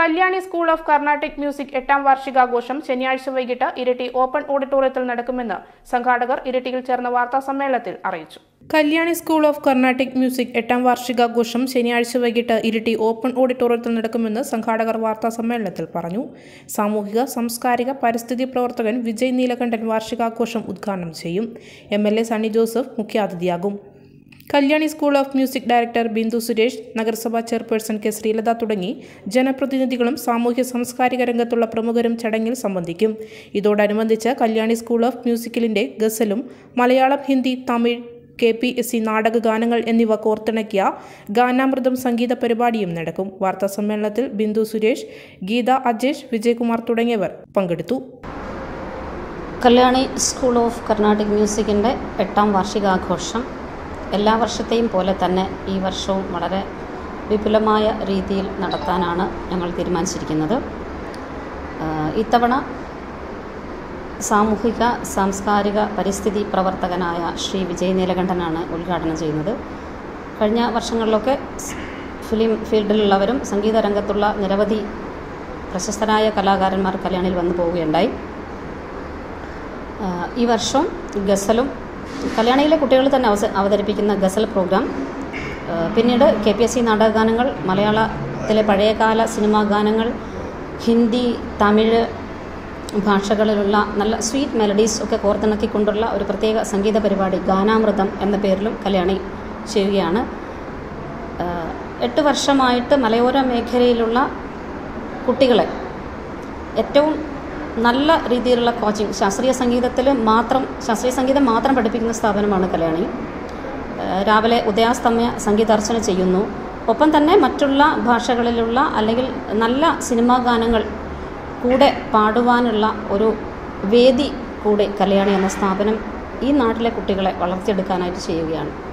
Kalyani school of Carnatic music എട്ടാം വാർഷികാഘോഷം ശനിയാഴ്ച വൈകിട്ട് ഇരിട്ടി ഓപ്പൺ ഓഡിറ്റോറിയത്തിൽ നടക്കുമെന്ന് സംഘാടകർ ഇരിട്ടിയിൽ ചേർന്ന വാർത്താ സമ്മേളനത്തിൽ അറിയിച്ചു Kalyani school of Carnatic music എട്ടാം വാർഷികാഘോഷം ശനിയാഴ്ച വൈകിട്ട് ഇരിട്ടി ഓപ്പൺ ഓഡിറ്റോറിയത്തിൽ നടക്കുമെന്ന് സംഘാടകർ വാർത്താ സമ്മേളനത്തിൽ പറഞ്ഞു സാമൂഹിക സാംസ്കാരിക പരിസ്ഥിതി പ്രവർത്തകൻ വിജയ് നീലകണ്ഠൻ വാർഷികാഘോഷം ഉദ്ഘാടനം ചെയ്യും M L A Sunny Joseph മുഖ്യാതിഥിയാകും Kalyani school of music director Bindu Suresh നഗരസഭാ ചെയർപേഴ്സൺ കെ ശ്രീലത തുടങ്ങി ജനപ്രതിനിധികളും സാമൂഹ്യ സാംസ്കാരിക രംഗത്തുള്ള പ്രമുഖരും ചടങ്ങിൽ സംബന്ധിക്കും ഇതോടനുബന്ധിച്ച് കല്യാണി സ്കൂൾ ഓഫ് മ്യൂസിക്കലിന്റെ ഗസലും Malayalam Hindi Tamil K P S C നാടക ഗാനങ്ങൾ എന്നിവ കോർത്തിണക്കിയ ഗാനാമൃതം സംഗീത പരിപാടിയും നടക്കും വാർത്താ സമ്മേളനത്തിൽ ബിന്ദു സുരേഷ് ഗീത അജേഷ് വിജയകുമാർ തുടങ്ങിയവർ പങ്കെടുത്തു കല്യാണി സ്കൂൾ ഓഫ് കർണാട്ടിക് മ്യൂസിക്കിൻ്റെ എട്ടാം വാർഷികാഘോഷം എല്ലാ വർഷത്തെയും പോലെ തന്നെ ഈ വർഷവും വളരെ വിപുലമായ രീതിയിൽ നടത്താനാണ് ഞങ്ങൾ തീരുമാനിച്ചിരിക്കുന്നത് ആഹ് ഇത്തവണ സാമൂഹിക സാംസ്കാരിക പരിസ്ഥിതി പ്രവർത്തകനായ ശ്രീ വിജയ് നീലകണ്ഠനാണ് ഉദ്ഘാടനം ചെയ്യുന്നത് കഴിഞ്ഞ വർഷങ്ങളിലൊക്കെ സ് ഫിലിം ഫീൽഡിലുള്ളവരും സംഗീത രംഗത്തുള്ള നിരവധി പ്രശസ്തരായ കലാകാരന്മാർ കല്യാണിൽ വന്നു പോവുകയുണ്ടായി ആഹ് ഈ വർഷം ഗസലും കല്യാണിയിലെ കുട്ടികൾ തന്നെ അവസ അവതരിപ്പിക്കുന്ന ഗസൽ പ്രോഗ്രാം ആഹ് പിന്നീട് കെ പി എസ് സി നാടകഗാനങ്ങൾ മലയാളത്തിലെ പഴയകാല സിനിമാ ഗാനങ്ങൾ ഹിന്ദി തമിഴ് ഭാഷകളിലുള്ള നല്ല സ്വീറ്റ് മെലഡീസ് ഒക്കെ കോർത്തിണക്കിക്കൊണ്ടുള്ള ഒരു പ്രത്യേക സംഗീത പരിപാടി ഗാനാമൃതം എന്ന പേരിലും കല്യാണി ചെയ്യുകയാണ് ആഹ് എട്ട് വർഷമായിട്ട് മലയോര മേഖലയിലുള്ള കുട്ടികളെ ഏറ്റവും നല്ല രീതിയിലുള്ള കോച്ചിങ് ശാസ്ത്രീയ സംഗീതത്തിൽ മാത്രം ശാസ്ത്രീയ സംഗീതം മാത്രം പഠിപ്പിക്കുന്ന സ്ഥാപനമാണ് കല്യാണി ഏഹ് രാവിലെ ഉദയാസ്തമയ സംഗീതാർച്ചന ചെയ്യുന്നു ഒപ്പം തന്നെ മറ്റുള്ള ഭാഷകളിലുള്ള അല്ലെങ്കിൽ നല്ല സിനിമാ ഗാനങ്ങൾ കൂടെ പാടുവാനുള്ള ഒരു വേദി കൂടെ കല്യാണി എന്ന സ്ഥാപനം ഈ നാട്ടിലെ കുട്ടികളെ വളർത്തിയെടുക്കാനായിട്ട് ചെയ്യുകയാണ്